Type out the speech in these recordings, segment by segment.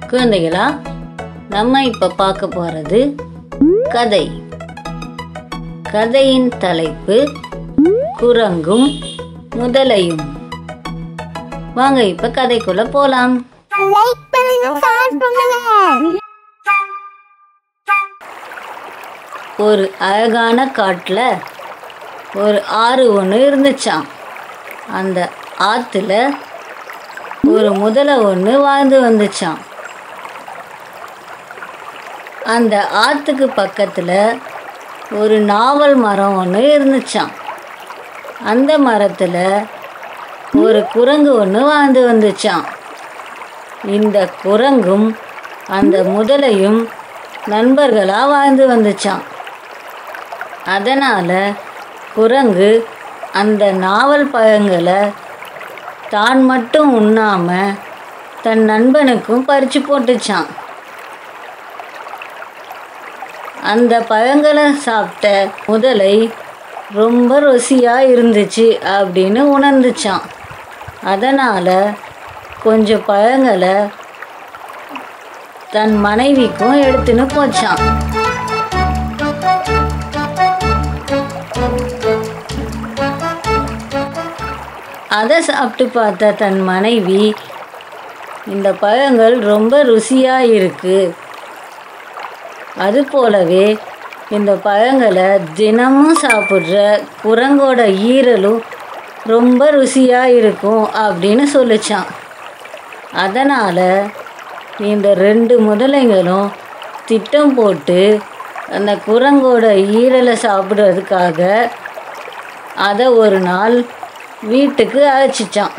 குழந்தைகளா நம்ம இப்ப பார்க்க போறது கதை கதையின் தலைப்பு குரங்கும் முதலையும் வாங்க இப்ப கதைக்குள்ள போலாம் லைக் பண்ணுங்க ஷேர் பண்ணுங்க ஒரு அழகான காட்டுல ஒரு ஆறு ஒன்று இருந்துச்சாம் அந்த ஆற்றுல ஒரு முதலை ஒன்று வாழ்ந்து வந்துச்சாம் அந்த ஆற்றுக்கு பக்கத்தில் ஒரு நாவல் மரம் ஒன்று இருந்துச்சாம் அந்த மரத்தில் ஒரு குரங்கு ஒன்று வாழ்ந்து வந்துச்சாம் இந்த குரங்கும் அந்த முதலையும் நண்பர்களாக வாழ்ந்து வந்துச்சாம் அதனால் குரங்கு அந்த நாவல் பழங்களை தான் மட்டும் உண்ணாம தன் நண்பனுக்கும் பறித்து போட்டுச்சான் அந்த பழங்களை சாப்பிட்ட முதலை ரொம்ப ருசியாக இருந்துச்சு அப்படின்னு உணர்ந்துச்சான் அதனால் கொஞ்சம் பழங்களை தன் மனைவிக்கும் எடுத்துன்னு போச்சான் அதை சாப்பிட்டு பார்த்த தன் மனைவி இந்த பழங்கள் ரொம்ப ருசியாக இருக்கு அது போலவே இந்த பழங்களை தினமும் சாப்பிட்ற குரங்கோட ஈரலும் ரொம்ப ருசியாக இருக்கும் அப்படின்னு சொல்லிச்சான் அதனால் இந்த ரெண்டு முதலைங்களும் திட்டம் போட்டு அந்த குரங்கோட ஈரலை சாப்பிட்றதுக்காக அதை ஒரு நாள் வீட்டுக்கு அழைச்சிச்சான்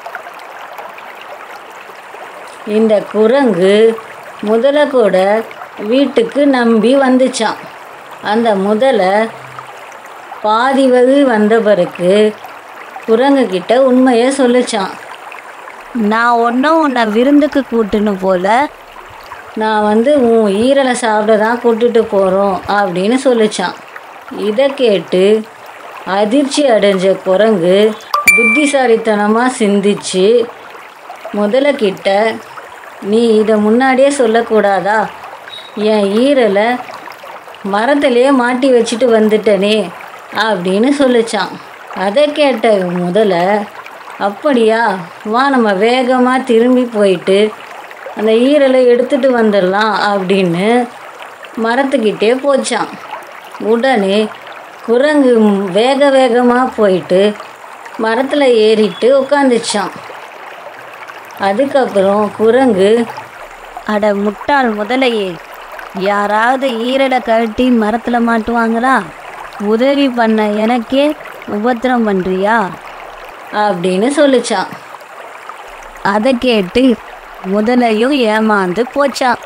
இந்த குரங்கு முதலை கூட வீட்டுக்கு நம்பி வந்துச்சான் அந்த முதலை பாதி வழி வந்த பிறகு குரங்கு கிட்ட உண்மையை சொல்லிச்சான் நான் ஒன்றும் உன்னை விருந்துக்கு கூட்டுன்னு போல நான் வந்து உன் ஈரலை சாப்பிட தான் கூட்டிட்டு போகிறோம் அப்படின்னு சொல்லிச்சான் இதை கேட்டு அதிர்ச்சி அடைஞ்ச குரங்கு புத்திசாலித்தனமாக சிந்திச்சு முதல்ல கிட்ட நீ இதை முன்னாடியே சொல்லக்கூடாதா என் ஈரலை மரத்திலேயே மாட்டி வச்சுட்டு வந்துட்டனே அப்படின்னு சொல்லிச்சான் அதை கேட்ட முதல்ல அப்படியா வா நம்ம வேகமாக திரும்பி போயிட்டு அந்த ஈரலை எடுத்துட்டு வந்துடலாம் அப்படின்னு மரத்துக்கிட்டே போச்சான் உடனே குரங்கு வேக வேகமாக போயிட்டு மரத்தில் ஏறிட்டு உட்காந்துச்சான் அதுக்கப்புறம் குரங்கு அட முட்டாள் முதலையே யாராவது ஈரலை கழட்டி மரத்தில் மாட்டுவாங்களா உதவி பண்ண எனக்கே உபத்திரம் பண்ணுறியா அப்படின்னு சொல்லிச்சான் அதை கேட்டு முதலையும் ஏமாந்து போச்சான்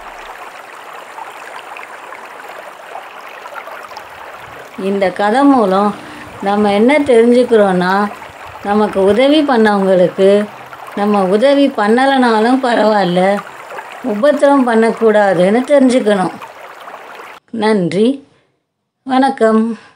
இந்த கதை மூலம் நம்ம என்ன தெரிஞ்சுக்கிறோன்னா நமக்கு உதவி பண்ணவங்களுக்கு நம்ம உதவி பண்ணலைனாலும் பரவாயில்ல உபத்திரம் பண்ணக்கூடாதுன்னு தெரிஞ்சுக்கணும் நன்றி வணக்கம்